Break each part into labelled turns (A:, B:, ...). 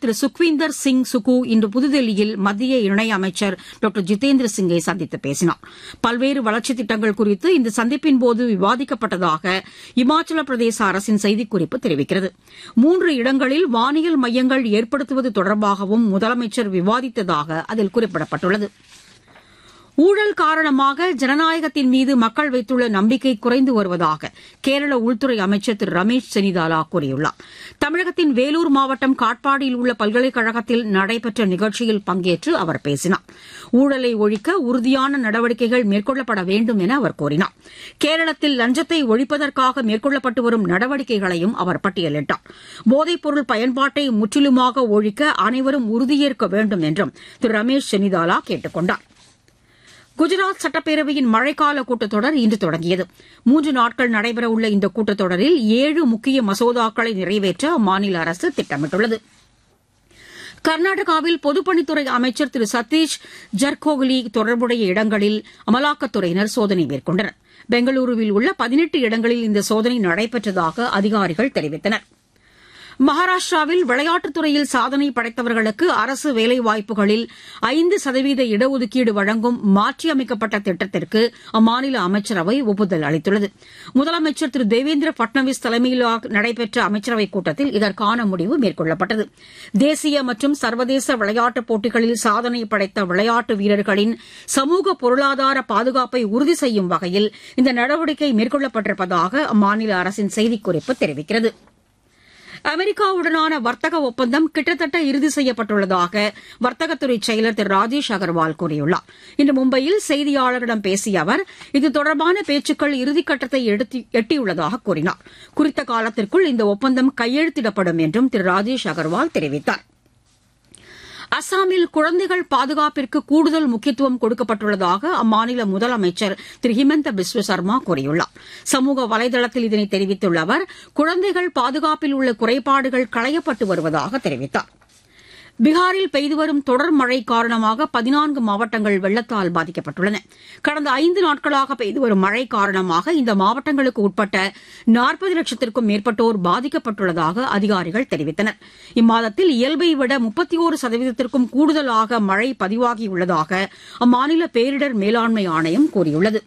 A: திரு சுக்வீந்தர் சிங் சுகு இன்று புதுதில்லியில் மத்திய இணையமைச்சர் டாக்டர் ஜிதேந்திர சிங்கை சந்தித்து பேசினார் பல்வேறு வளர்ச்சித் திட்டங்கள் குறித்து இந்த சந்திப்பின்போது விவாதிக்கப்பட்டதாக இமாச்சல பிரதேச அரசின் செய்திக்குறிப்பு தெரிவிக்கிறது மூன்று இடங்களில் வானியல் மையங்கள் ஏற்படுத்துவது தொடர்பாகவும் முதலமைச்சர் விவாதித்ததாக அதில் குறிப்பிடப்பட்டுள்ளது ஊழல் காரணமாக ஜனநாயகத்தின் மீது மக்கள் வைத்துள்ள நம்பிக்கை குறைந்து வருவதாக கேரள உள்துறை அமைச்சர் திரு ரமேஷ் செனிதாலா கூறியுள்ளார் தமிழகத்தின் வேலூர் மாவட்டம் காட்பாடியில் உள்ள பல்கலைக்கழகத்தில் நடைபெற்ற நிகழ்ச்சியில் பங்கேற்று அவர் பேசினார் ஊழலை ஒழிக்க உறுதியான நடவடிக்கைகள் மேற்கொள்ளப்பட வேண்டும் என அவர் கூறினார் கேரளத்தில் லஞ்சத்தை ஒழிப்பதற்காக மேற்கொள்ளப்பட்டு வரும் நடவடிக்கைகளையும் அவர் பட்டியலிட்டார் போதைப்பொருள் பயன்பாட்டை முற்றிலுமாக ஒழிக்க அனைவரும் உறுதியேற்க வேண்டும் என்றும் திரு ரமேஷ் செனிதாலா கேட்டுக் கொண்டார் குஜராத் சட்டப்பேரவையின் மழைக்கால கூட்டத்தொடர் இன்று தொடங்கியது மூன்று நாட்கள் நடைபெறவுள்ள இந்த கூட்டத்தொடரில் ஏழு முக்கிய மசோதாக்களை நிறைவேற்ற அம்மாநில அரசு திட்டமிட்டுள்ளது கர்நாடகாவில் பொதுப்பணித்துறை அமைச்சர் திரு சதீஷ் ஜர்கோகலி தொடர்புடைய இடங்களில் அமலாக்கத்துறையினர் சோதனை மேற்கொண்டனர் பெங்களூருவில் உள்ள பதினெட்டு இடங்களில் இந்த சோதனை நடைபெற்றதாக அதிகாரிகள் தெரிவித்தனா் மகாராஷ்டிராவில் விளையாட்டுத் துறையில் சாதனை படைத்தவர்களுக்கு அரசு வேலைவாய்ப்புகளில் ஐந்து சதவீத இடஒதுக்கீடு வழங்கும் மாற்றியமைக்கப்பட்ட திட்டத்திற்கு அம்மாநில அமைச்சரவை ஒப்புதல் அளித்துள்ளது முதலமைச்சர் திரு தேவேந்திர பட்னவிஸ் தலைமையில் நடைபெற்ற அமைச்சரவைக் கூட்டத்தில் இதற்கான முடிவு மேற்கொள்ளப்பட்டது தேசிய மற்றும் சர்வதேச விளையாட்டுப் போட்டிகளில் சாதனை படைத்த விளையாட்டு வீரர்களின் சமூக பொருளாதார பாதுகாப்பை உறுதி செய்யும் வகையில் இந்த நடவடிக்கை மேற்கொள்ளப்பட்டிருப்பதாக அம்மாநில அரசின் செய்திக்குறிப்பு தெரிவிக்கிறது அமெரிக்காவுடனான வர்த்தக ஒப்பந்தம் கிட்டத்தட்ட இறுதி செய்யப்பட்டுள்ளதாக வர்த்தகத்துறை செயலர் திரு ராஜேஷ் அகர்வால் கூறியுள்ளார் இன்று மும்பையில் செய்தியாளர்களிடம் பேசிய அவர் இது தொடர்பான பேச்சுக்கள் இறுதிக்கட்டத்தை எட்டியுள்ளதாக கூறினார் குறித்த காலத்திற்குள் இந்த ஒப்பந்தம் கையெழுத்திடப்படும் என்றும் திரு ராஜேஷ் அகர்வால் தெரிவித்தார் அஸ்ஸாமில் குழந்தைகள் பாதுகாப்பிற்கு கூடுதல் முக்கியத்துவம் கொடுக்கப்பட்டுள்ளதாக அம்மாநில முதலமைச்சர் திரு ஹிமந்த பிஸ்வ சர்மா கூறியுள்ளார் சமூக வலைதளத்தில் இதனை தெரிவித்துள்ள அவர் குழந்தைகள் பாதுகாப்பில் உள்ள குறைபாடுகள் களையப்பட்டு வருவதாக தெரிவித்தார் பீகாரில் பெய்து வரும் தொடர் மழை காரணமாக பதினான்கு மாவட்டங்கள் வெள்ளத்தால் பாதிக்கப்பட்டுள்ளன கடந்த ஐந்து நாட்களாக பெய்து வரும் மழை காரணமாக இந்த மாவட்டங்களுக்கு உட்பட்ட நாற்பது லட்சத்திற்கும் மேற்பட்டோர் பாதிக்கப்பட்டுள்ளதாக அதிகாரிகள் தெரிவித்தனர் இம்மாதத்தில் இயல்பை விட முப்பத்தி ஒரு சதவீதத்திற்கும் கூடுதலாக மழை பதிவாகியுள்ளதாக அம்மாநில பேரிடர் மேலாண்மை ஆணையம் கூறியுள்ளது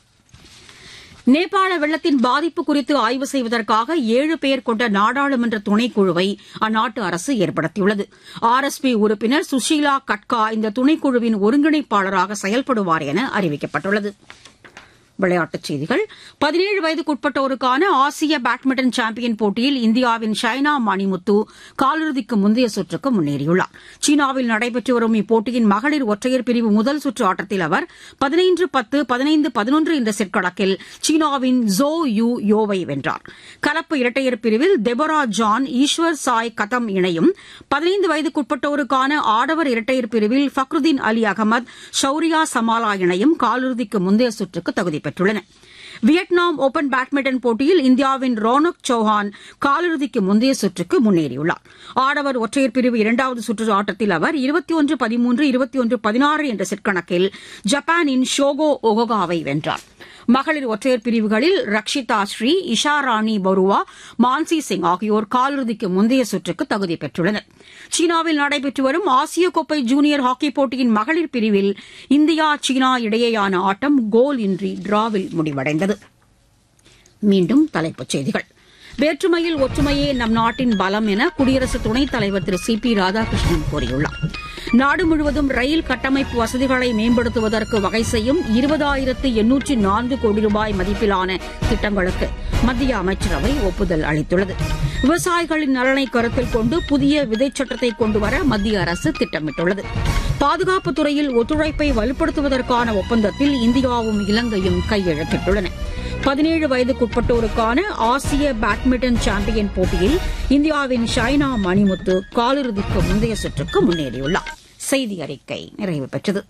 A: நேபாள வெள்ளத்தின் பாதிப்பு குறித்து ஆய்வு செய்வதற்காக ஏழு பேர் கொண்ட நாடாளுமன்ற துணைக்குழுவை அந்நாட்டு அரசு ஏற்படுத்தியுள்ளது ஆர் எஸ் பி உறுப்பினர் சுஷீலா கட்கா இந்த துணைக்குழுவின் ஒருங்கிணைப்பாளராக செயல்படுவார் என அறிவிக்கப்பட்டுள்ளது விளையாட்டுச் செய்திகள் பதினேழு வயதுக்குட்பட்டோருக்கான ஆசிய பேட்மிண்டன் சாம்பியன் போட்டியில் இந்தியாவின் ஷைனா மணிமுத்து காலிறுதிக்கு முந்தைய சுற்றுக்கு முன்னேறியுள்ளார் சீனாவில் நடைபெற்று வரும் இப்போட்டியின் மகளிர் ஒற்றையர் பிரிவு முதல் சுற்று ஆட்டத்தில் அவர் பதினைந்து பத்து பதினைந்து பதினொன்று என்ற செட் கணக்கில் சீனாவின் ஜோ யூ யோவை வென்றார் கலப்பு இரட்டையர் பிரிவில் தெபரா ஜான் ஈஸ்வர் சாய் கதம் இணையும் பதினைந்து வயதுக்குட்பட்டோருக்கான ஆடவர் இரட்டையர் பிரிவில் ஃபக்ருதீன் அலி அகமது ஷௌரியா சமாலா இணையும் காலிறுதிக்கு முந்தைய சுற்றுக்கு தகுதி பெற்றுள்ளன வியட்நாம் ஓபன் பேட்மிண்டன் போட்டியில் இந்தியாவின் ரோனக் சௌஹான் காலிறுதிக்கு முந்தைய சுற்றுக்கு முன்னேறியுள்ளார் ஆடவர் ஒற்றையர் பிரிவு இரண்டாவது சுற்று ஆட்டத்தில் அவர் இருபத்தி ஒன்று பதிமூன்று இருபத்தி ஒன்று பதினாறு என்ற செட் கணக்கில் ஜப்பானின் ஷோகோ ஒகோகாவை வென்றார் மகளிர் ஒற்றையர் பிரிவுகளில் ரக்ஷிதா ஸ்ரீ இஷா ராணி பருவா மான்சி சிங் ஆகியோர் காலிறுதிக்கு முந்தைய சுற்றுக்கு தகுதி பெற்றுள்ளனர் சீனாவில் நடைபெற்று வரும் ஆசிய கோப்பை ஜூனியர் ஹாக்கி போட்டியின் மகளிர் பிரிவில் இந்தியா சீனா இடையேயான ஆட்டம் கோல் இன்றி டிராவில் முடிவடைந்தது மீண்டும் தலைப்புச் செய்திகள் வேற்றுமையில் ஒற்றுமையே நம் நாட்டின் பலம் என குடியரசு துணைத் தலைவர் திரு சி பி ராதாகிருஷ்ணன் கூறியுள்ளார் நாடு முழுவதும் ரயில் கட்டமைப்பு வசதிகளை மேம்படுத்துவதற்கு வகை செய்யும் இருபதாயிரத்து எண்ணூற்றி நான்கு கோடி ரூபாய் மதிப்பிலான திட்டங்களுக்கு மத்திய அமைச்சரவை ஒப்புதல் அளித்துள்ளது விவசாயிகளின் நலனை கருத்தில் கொண்டு புதிய விதைச் சட்டத்தை கொண்டுவர மத்திய அரசு திட்டமிட்டுள்ளது பாதுகாப்புத் துறையில் ஒத்துழைப்பை வலுப்படுத்துவதற்கான ஒப்பந்தத்தில் இந்தியாவும் இலங்கையும் கையெழுத்திட்டுள்ளன பதினேழு வயதுக்குட்பட்டோருக்கான ஆசிய பேட்மிண்டன் சாம்பியன் போட்டியில் இந்தியாவின் ஷைனா மணிமுத்து காலிறுதிக்கு முந்தைய சுற்றுக்கு முன்னேறியுள்ளார் செய்தி அறிக்கை நிறைவு பெற்றது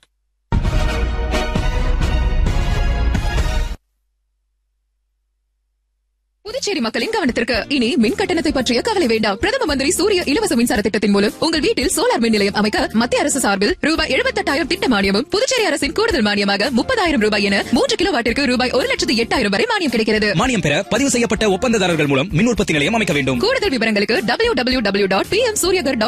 B: புதுச்சேரி மக்களின் கவனத்திற்கு இனி மின் கட்டணத்தை பற்றிய கவலை வேண்டாம் பிரதம மந்திரி சூரிய இலவச மின்சார திட்டத்தின் மூலம் உங்கள் வீட்டில் சோலார் மின் நிலையம் அமைக்க மத்திய அரசு சார்பில் ரூபாய் எழுபத்தெட்டாயிரம் திட்ட மானியமும் புதுச்சேரி அரசின் கூடுதல் மானியமாக முப்பதாயிரம் ரூபாய் என மூன்று கிலோ வாட்டிற்கு ரூபாய் ஒரு லட்சத்து எட்டாயிரம் வரை மானியம் கிடைக்கிறது
C: மானியம் பெற பதிவு செய்யப்பட்ட ஒப்பந்ததாரர்கள் மூலம் மின் உற்பத்தி நிலையம் அமைக்க வேண்டும்
B: கூடுதல் விவரங்களுக்கு W W W dot P M Surya Ghar